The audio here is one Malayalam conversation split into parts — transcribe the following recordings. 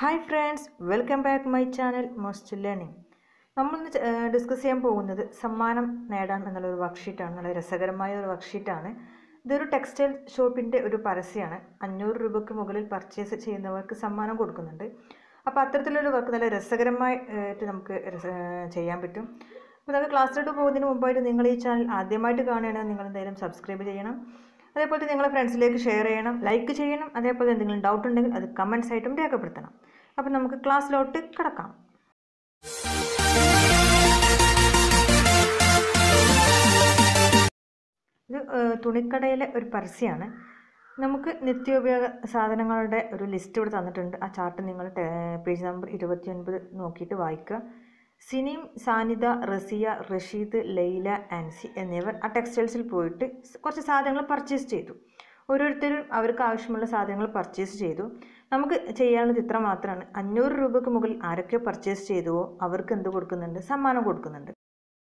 Hi friends welcome back my channel most learning നമ്മൾ ഡിസ്കസ് ചെയ്യാൻ പോകുന്നത് സമ്മാനം നേടാം എന്നുള്ളൊരു വർക്ക്ഷീറ്റാണ് നല്ല രസകരമായ ഒരു വർക്ക്ഷീറ്റാണ് ഇതൊരു ടെക്സ്റ്റൈൽ ഷോപ്പിൻ്റെ ഒരു പരസ്യമാണ് അഞ്ഞൂറ് രൂപയ്ക്ക് മുകളിൽ പർച്ചേസ് ചെയ്യുന്നവർക്ക് സമ്മാനം കൊടുക്കുന്നുണ്ട് അപ്പോൾ അത്തരത്തിലൊരു വർക്ക് നല്ല രസകരമായിട്ട് നമുക്ക് രസ- ചെയ്യാൻ പറ്റും അപ്പോൾ നമുക്ക് ക്ലാസ്സിലോട്ട് പോകുന്നതിന് മുമ്പായിട്ട് നിങ്ങൾ ഈ ചാനൽ ആദ്യമായിട്ട് കാണുകയാണെങ്കിൽ നിങ്ങൾ എന്തായാലും സബ്സ്ക്രൈബ് ചെയ്യണം അതേപോലെ തന്നെ നിങ്ങളെ ഫ്രണ്ട്സിലേക്ക് ഷെയർ ചെയ്യണം ലൈക്ക് ചെയ്യണം അതേപോലെ എന്തെങ്കിലും ഡൗട്ട് ഉണ്ടെങ്കിൽ അത് കമൻസ് ആയിട്ടും രേഖപ്പെടുത്തണം അപ്പോൾ നമുക്ക് ക്ലാസ്സിലോട്ട് കിടക്കാം ഇത് ഏഹ്, തുണിക്കടയിലെ ഒരു പരസ്യമാണ് നമുക്ക് നിത്യോപയോഗ സാധനങ്ങളുടെ ഒരു ലിസ്റ്റ് ഇവിടെ തന്നിട്ടുണ്ട് ആ ചാർട്ട് നിങ്ങൾ പേജ് നമ്പർ ഇരുപത്തി ഒൻപത് നോക്കിയിട്ട് വായിക്കുക സിനിം സാനിത റസിയ റഷീദ് ലൈല ആൻസി എന്നിവർ ആ ടെക്സ്റ്റൈൽസിൽ പോയിട്ട് സ് കുറച്ച് സാധനങ്ങൾ പർച്ചേസ് ചെയ്തു ഓരോരുത്തരും അവർക്ക് ആവശ്യമുള്ള സാധനങ്ങൾ പർച്ചേസ് ചെയ്തു നമുക്ക് ചെയ്യാനുള്ളത് ഇത്ര മാത്രമാണ് അഞ്ഞൂറ് രൂപയ്ക്ക് മുകളിൽ ആരൊക്കെ പർച്ചേസ് ചെയ്തുവോ അവർക്ക് എന്ത് കൊടുക്കുന്നുണ്ട് സമ്മാനം കൊടുക്കുന്നുണ്ട്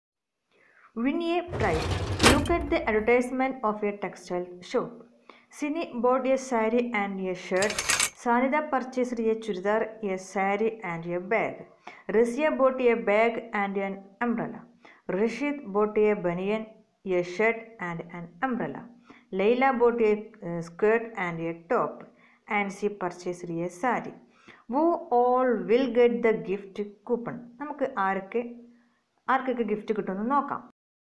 Win a prize. Look at the advertisement of a textile shop. Sini bought a sari and a shirt. Sanida purchased a churidar, a sari and a bag. Razia bought a bag and an umbrella. Rashid bought a banian, a shirt and an umbrella. Layla bought a uh, skirt and a top. And she purchased a sari. Who all will get the gift coupon? നമുക്ക് ആരൊക്കെ ആർക്കൊക്കെ ഗിഫ്റ്റ് കിട്ടുമെന്ന് നോക്കാം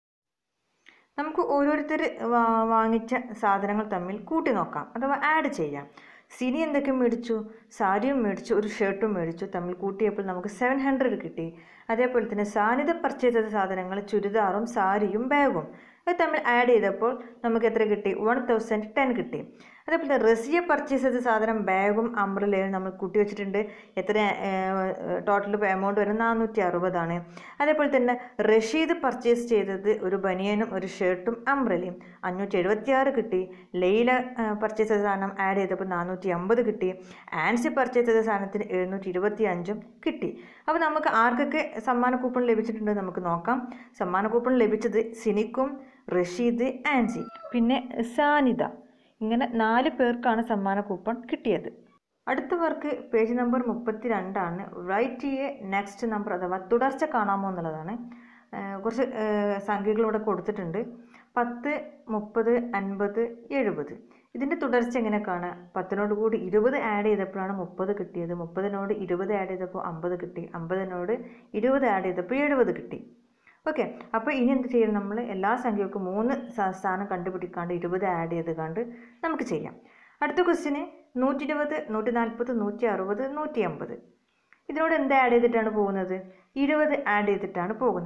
നമുക്ക് ഓരോരുത്തർ വാങ്ങിച്ച സാധനങ്ങൾ തമ്മിൽ കൂട്ടി നോക്കാം അഥവാ ആഡ് ചെയ്യാം സിനി എന്തൊക്കെ മേടിച്ചു സാരിയും മേടിച്ചു ഒരു ഷർട്ടും മേടിച്ചു തമ്മിൽ കൂട്ടിയപ്പോൾ നമുക്ക് സെവൻ ഹൺഡ്രഡ് കിട്ടി അതേപോലെ തന്നെ സാനിത പർച്ചേസ് ചെയ്ത സാധനങ്ങൾ ചുരിദാറും സാരിയും ബാഗും അത് തമ്മിൽ ആഡ് ചെയ്തപ്പോൾ നമുക്ക് എത്ര കിട്ടി വൺ തൗസൻഡ് ടെൻ കിട്ടി അതേപോലെ തന്നെ റസിയ പർച്ചേസ് ചെയ്ത സാധനം ബാഗും അംബ്രലയും നമ്മൾ കൂട്ടി വെച്ചിട്ടുണ്ട് എത്ര ടോട്ടൽ എമൗണ്ട് വരുന്നത് നാനൂറ്റി അറുപതാണ് അതേപോലെ തന്നെ റഷീദ് പർച്ചേസ് ചെയ്തത് ഒരു ബനിയനും ഒരു ഷർട്ടും അംബ്രലയും അഞ്ഞൂറ്റി എഴുപത്തിയാറ് കിട്ടി ലൈല പർച്ചേസ് ചെയ്ത സാധനം ആഡ് ചെയ്തപ്പോൾ നാനൂറ്റി അമ്പത് കിട്ടി ആൻസി പർച്ചേസ് ചെയ്ത സാധനത്തിന് എഴുന്നൂറ്റി ഇരുപത്തി അഞ്ചും കിട്ടി അപ്പോൾ നമുക്ക് ആർക്കൊക്കെ സമ്മാന കൂപ്പൺ ലഭിച്ചിട്ടുണ്ട് നമുക്ക് നോക്കാം സമ്മാന കൂപ്പൺ ലഭിച്ചത് സിനിക്കും റഷീദ് ആൻസി പിന്നെ സാനിത ഇങ്ങനെ നാല് പേർക്കാണ് സമ്മാന കൂപ്പൺ കിട്ടിയത് അടുത്ത വർക്ക് പേജ് നമ്പർ മുപ്പത്തി രണ്ടാണ് റൈറ്റ് എ നെക്സ്റ്റ് നമ്പർ അഥവാ തുടർച്ച കാണാമോ എന്നുള്ളതാണ് ഏഹ് കുറച്ച് ഏഹ് സംഖ്യകൾ ഇവിടെ കൊടുത്തിട്ടുണ്ട് പത്ത് മുപ്പത് അൻപത് എഴുപത് ഇതിൻ്റെ തുടർച്ച എങ്ങനെ കാണുക പത്തിനോട് കൂടി ഇരുപത് ആഡ് ചെയ്തപ്പോഴാണ് മുപ്പത് കിട്ടിയത് മുപ്പതിനോട് ഇരുപത് ആഡ് ചെയ്തപ്പോൾ അമ്പത് കിട്ടി അമ്പതിനോട് ഇരുപത് ആഡ് ചെയ്തപ്പോൾ എഴുപത് കിട്ടി ഓക്കെ അപ്പോൾ ഇനി എന്ത് ചെയ്യണം നമ്മൾ എല്ലാ സംഖ്യകൾക്കും മൂന്ന് സ- സ്ഥാനം കണ്ടുപിടിക്കാണ്ട് ഇരുപത് ആഡ് ചെയ്ത് കണ്ട് നമുക്ക് ചെയ്യാം അടുത്ത ക്വസ്റ്റിന് നൂറ്റി ഇരുപത് നൂറ്റി നാൽപ്പത് നൂറ്റി അറുപത് നൂറ്റി അമ്പത് ഇതിനോട് എന്ത് ആഡ് ചെയ്തിട്ടാണ് പോകുന്നത് ഇരുപത് ആഡ് ചെയ്തിട്ടാണ് പോകുന്നത്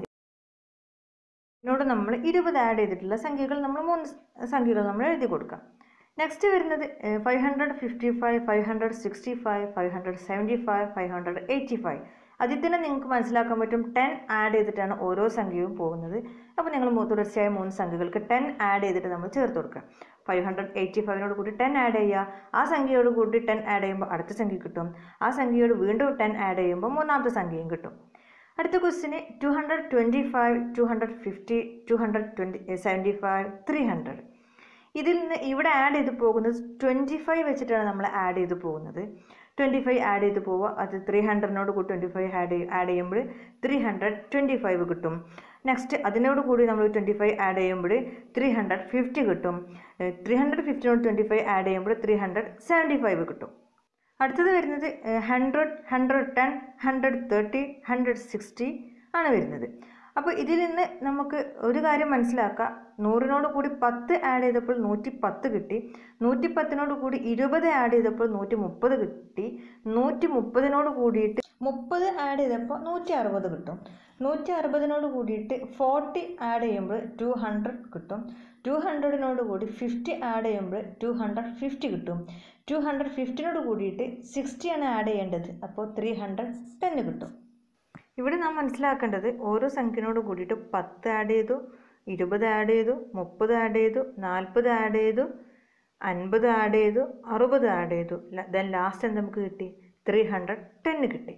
ഇതിനോട് നമ്മൾ ഇരുപത് ആഡ് ചെയ്തിട്ടുള്ള സംഖ്യകൾ നമ്മൾ മൂന്ന് സ് സംഖ്യകൾ നമ്മൾ എഴുതി കൊടുക്കാം നെക്സ്റ്റ് വരുന്നത് five hundred fifty five five hundred sixty five five hundred seventy five five hundred eighty five അതിൽ തന്നെ നിങ്ങൾക്ക് മനസ്സിലാക്കാൻ പറ്റും ടെൻ ആഡ് ചെയ്തിട്ടാണ് ഓരോ സംഖ്യയും പോകുന്നത് അപ്പോൾ നിങ്ങൾ മൂ- തുടർച്ചയായ മൂന്ന് സംഖ്യകൾക്ക് ടെൻ ആഡ് ചെയ്തിട്ട് നമ്മൾ ചേർത്ത് കൊടുക്കുക ഫൈവ് ഹൺഡ്രഡ് എയ്റ്റി ഫൈവിനോട് കൂടി ടെൻ ആഡ് ചെയ്യുക ആ സംഖ്യയോട് കൂടി ടെൻ ആഡ് ചെയ്യുമ്പോൾ അടുത്ത സംഖ്യ കിട്ടും ആ സംഖ്യയോട് വീണ്ടും ടെൻ ആഡ് ചെയ്യുമ്പോൾ മൂന്നാമത്തെ സംഖ്യയും കിട്ടും അടുത്ത ക്വസ്റ്റിന് two hundred twenty five two hundred fifty two hundred twenty seventy five three hundred ഇതിൽ നിന്ന് ഇവിടെ ആഡ് ചെയ്ത് പോകുന്നത് ട്വൻറ്റി ഫൈവ് വെച്ചിട്ടാണ് നമ്മൾ ആഡ് ചെയ്ത് പോകുന്നത് ട്വൻറ്റി ഫൈവ് ആഡ് ചെയ്ത് പോവുക അത് ത്രീ ഹൺഡ്രഡിനോട് കൂടി ട്വൻറ്റി ഫൈവ് ആഡ് ആഡ് ചെയ്യുമ്പോൾ ത്രീ ഹൺഡ്രഡ് ട്വൻറ്റി ഫൈവ് കിട്ടും നെക്സ്റ്റ് അതിനോട് കൂടി നമ്മൾ ട്വൻറ്റി ഫൈവ് ആഡ് ചെയ്യുമ്പോൾ ത്രീ ഹൺഡ്രഡ് ഫിഫ്റ്റി കിട്ടും ത്രീ ഹൺഡ്രഡ് ഫിഫ്റ്റിനോട് ട്വൻറ്റി ഫൈവ് ആഡ് ചെയ്യുമ്പോൾ ത്രീ ഹൺഡ്രഡ് സെവൻറ്റി ഫൈവ് കിട്ടും അടുത്തത് വരുന്നത് hundred hundred ten hundred thirty hundred sixty ആണ് വരുന്നത് അപ്പോൾ ഇതിൽ നിന്ന് നമുക്ക് ഒരു കാര്യം മനസ്സിലാക്കാം നൂറിനോട് കൂടി പത്ത് ആഡ് ചെയ്തപ്പോൾ നൂറ്റി പത്ത് കിട്ടി നൂറ്റി പത്തിനോട് കൂടി ഇരുപത് ആഡ് ചെയ്തപ്പോൾ നൂറ്റി മുപ്പത് കിട്ടി നൂറ്റി മുപ്പതിനോട് കൂടിയിട്ട് മുപ്പത് ആഡ് ചെയ്തപ്പോൾ നൂറ്റി അറുപത് കിട്ടും നൂറ്റി അറുപതിനോട് കൂടിയിട്ട് ഫോർട്ടി ആഡ് ചെയ്യുമ്പോൾ ടു ഹൺഡ്രഡ് കിട്ടും ടു ഹൺഡ്രഡിനോട് കൂടി ഫിഫ്റ്റി ആഡ് ചെയ്യുമ്പോൾ ടു ഹൺഡ്രഡ് ഫിഫ്റ്റി കിട്ടും ടു ഹൺഡ്രഡ് ഫിഫ്റ്റിനോട് കൂടിയിട്ട് സിക്സ്റ്റിയാണ് ആഡ് ചെയ്യേണ്ടത് അപ്പോൾ ത്രീ ഹൺഡ്രഡ് ടെന്ന് കിട്ടും ഇവിടെ നാം മനസ്സിലാക്കേണ്ടത് ഓരോ സംഖ്യനോട് കൂടിയിട്ട് പത്ത് ആഡ് ചെയ്തു ഇരുപത് ആഡ് ചെയ്തു മുപ്പത് ആഡ് ചെയ്തു നാൽപ്പത് ആഡ് ചെയ്തു അൻപത് ആഡ് ചെയ്തു അറുപത് ആഡ് ചെയ്തു ദെൻ ലാസ്റ്റ് എന്ത് നമുക്ക് കിട്ടി ത്രീ ഹൺഡ്രഡ് ടെന്ന് കിട്ടി